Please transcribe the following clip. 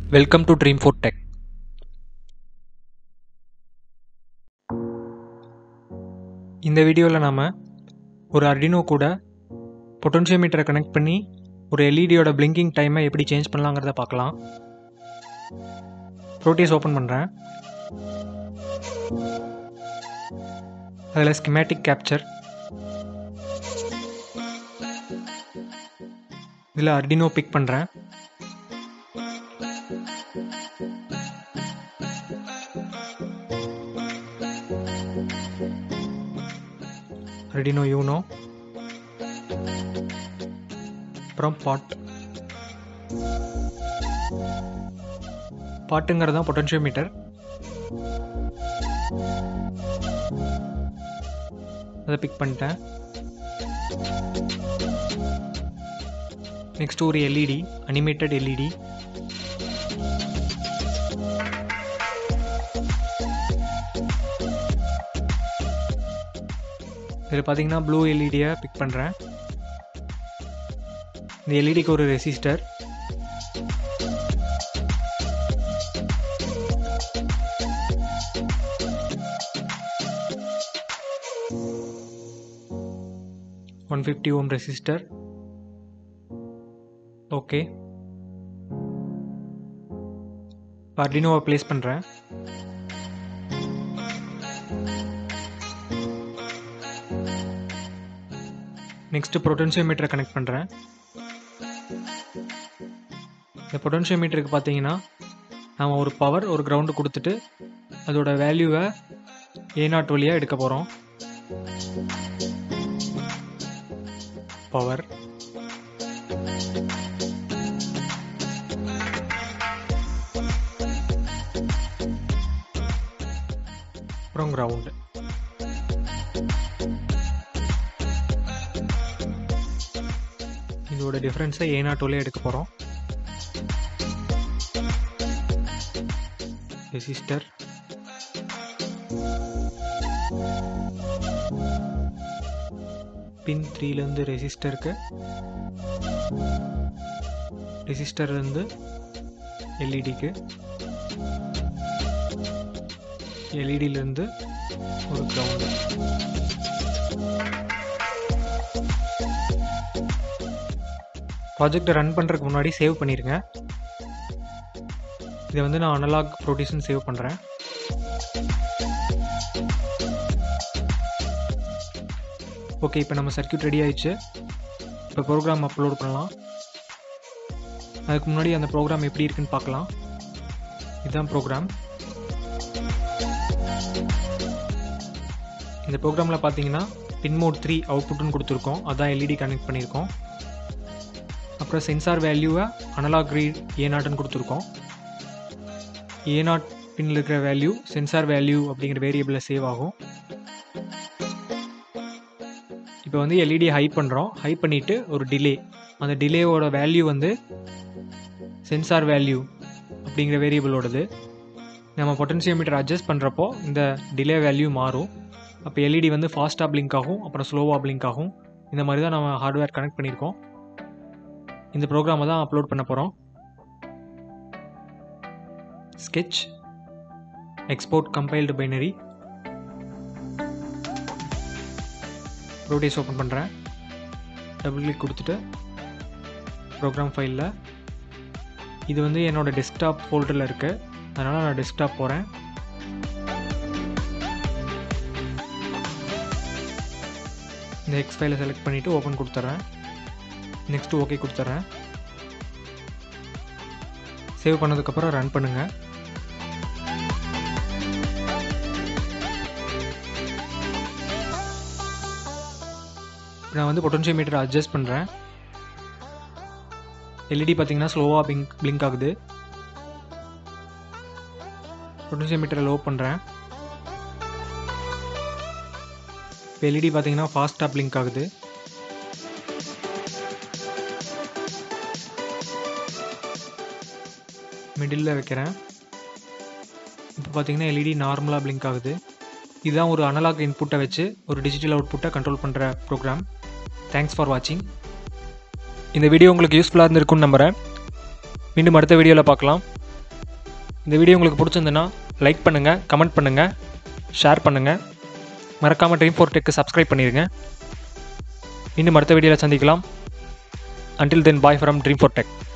welcome to dream for tech இந்த வீடியோவில் நாம் ஒரு அர்டினோ கூட பொட்டன்ஷியோமீட்டரை கனெக்ட் பண்ணி ஒரு எல்இடியோட பிளிங்கிங் டைமை எப்படி சேஞ்ச் பண்ணலாங்கிறத பார்க்கலாம் ப்ரோட்டீஸ் ஓப்பன் பண்ணுறேன் அதில் ஸ்கிமேட்டிக் கேப்சர் இதில் அர்டினோ பிக் பண்ணுறேன் ரெடினோ யூனோ அப்புறம் பாட் பாட்டுங்கிறது தான் பொட்டன்ஷியோமீட்டர் அதை பிக் பண்ணிட்டேன் நெக்ஸ்ட் ஒரு எல்இடி அனிமேட்டட் எல்இடி இதில் பார்த்தீங்கன்னா ப்ளூ எல்இடியை பிக் பண்ணுறேன் இந்த எல்இடிக்கு ஒரு resistor one fifty ohm resistor okay அர்டினோவை ப்ளேஸ் பண்ணுறேன் நெக்ஸ்ட்டு பொட்டன்ஷியோமீட்டரை கனெக்ட் பண்ணுறேன் இந்த பொட்டன்ஷியோமீட்டருக்கு பார்த்தீங்கன்னா நாம் ஒரு பவர் ஒரு கிரவுண்டு கொடுத்துட்டு அதோட வேல்யூவை ஏ நாட் வழியாக எடுக்க போகிறோம் பவர் அப்புறம் கிரவுண்டு இதோட டிஃப்ரென்ஸை ஏ நாட்டோலே எடுக்க போகிறோம் ரெசிஸ்டர் பின் த்ரீலேருந்து ரெசிஸ்டருக்கு ரெசிஸ்டர்லேருந்து எல்இடிக்கு எல்இடியிலேருந்து ஒரு கிரவுண்டு ப்ராஜெக்டை ரன் பண்ணுறதுக்கு முன்னாடி சேவ் பண்ணிடுங்க இதை வந்து நான் அனலாக் ப்ரோடியூஸ்னு சேவ் பண்ணுறேன் ஓகே இப்போ நம்ம சர்க்கியூட் ரெடி ஆயிடுச்சு இப்போ ப்ரோக்ராம் அப்லோட் பண்ணலாம் அதுக்கு முன்னாடி அந்த ப்ரோக்ராம் எப்படி இருக்குன்னு பார்க்கலாம் இதுதான் ப்ரோக்ராம் இந்த ப்ரோக்ராமில் பார்த்தீங்கன்னா பின் மோட் த்ரீ அவுட்புட்னு கொடுத்துருக்கோம் அதான் எல்இடி கனெக்ட் பண்ணியிருக்கோம் அப்புறம் சென்சார் வேல்யூவை அனலாக் ரீட் ஏ நாட்னு கொடுத்துருக்கோம் ஏ நாட் பின்னில் இருக்கிற வேல்யூ சென்சார் வேல்யூ அப்படிங்கிற வேரியபிளில் சேவ் ஆகும் இப்போ வந்து எல்இடி ஹை பண்ணுறோம் ஹை பண்ணிவிட்டு ஒரு டிலே அந்த டிலேவோட வேல்யூ வந்து சென்சார் வேல்யூ அப்படிங்கிற வேரியபிளோடது நம்ம பொட்டன்சியோமீட்டர் அட்ஜஸ்ட் பண்ணுறப்போ இந்த டிலே வேல்யூ மாறும் அப்போ எல்இடி வந்து ஃபாஸ்ட்டாக பிளிங்க் ஆகும் அப்புறம் ஸ்லோவாக பிளிங்க் ஆகும் இந்த மாதிரி தான் நம்ம ஹார்ட்வேர் கனெக்ட் பண்ணியிருக்கோம் இந்த ப்ரோக்ராமை தான் அப்லோட் பண்ண போகிறோம் sketch export compiled binary Proteus open பண்ணுறேன் டபுள் கிளிக் கொடுத்துட்டு ப்ரோக்ராம் ஃபைலில் இது வந்து என்னோடய டெஸ்க்டாப் ஃபோல்டரில் இருக்குது அதனால் நான் டெஸ்க்டாப் போகிறேன் இந்த எக்ஸ் ஃபைலை செலக்ட் பண்ணிவிட்டு ஓப்பன் கொடுத்துட்றேன் நெக்ஸ்ட்டு ஓகே கொடுத்துட்றேன் சேவ் பண்ணதுக்கப்புறம் ரன் பண்ணுங்கள் நான் வந்து பொட்டன்ஷியோமீட்டர் அட்ஜஸ்ட் பண்ணுறேன் எல்இடி பார்த்தீங்கன்னா ஸ்லோவாக பிங்க் பிளிங்க் ஆகுது பொட்டன்ஷியோமீட்டரை லோ பண்ணுறேன் இப்போ எல்இடி பார்த்தீங்கன்னா ஃபாஸ்ட்டாக பிளிங்க் ஆகுது மிடில் வைக்கிறேன் இப்போ பார்த்தீங்கன்னா எல்இடி நார்மலாக பிளிங்க் ஆகுது இதுதான் ஒரு அனலாக் இன்புட்டை வச்சு ஒரு டிஜிட்டல் அவுட்புட்டை கண்ட்ரோல் பண்ணுற ப்ரோக்ராம் தேங்க்ஸ் ஃபார் வாட்சிங் இந்த வீடியோ உங்களுக்கு யூஸ்ஃபுல்லாக இருந்திருக்கும்னு நம்புகிறேன் மீண்டும் அடுத்த வீடியோவில் பார்க்கலாம் இந்த வீடியோ உங்களுக்கு பிடிச்சிருந்துன்னா லைக் பண்ணுங்கள் கமெண்ட் பண்ணுங்கள் ஷேர் பண்ணுங்கள் மறக்காமல் ட்ரீம் ஃபோர் டெக்கு சப்ஸ்கிரைப் பண்ணிடுங்க இன்னும் அடுத்த வீடியோவில் சந்திக்கலாம் until then bye from dream for tech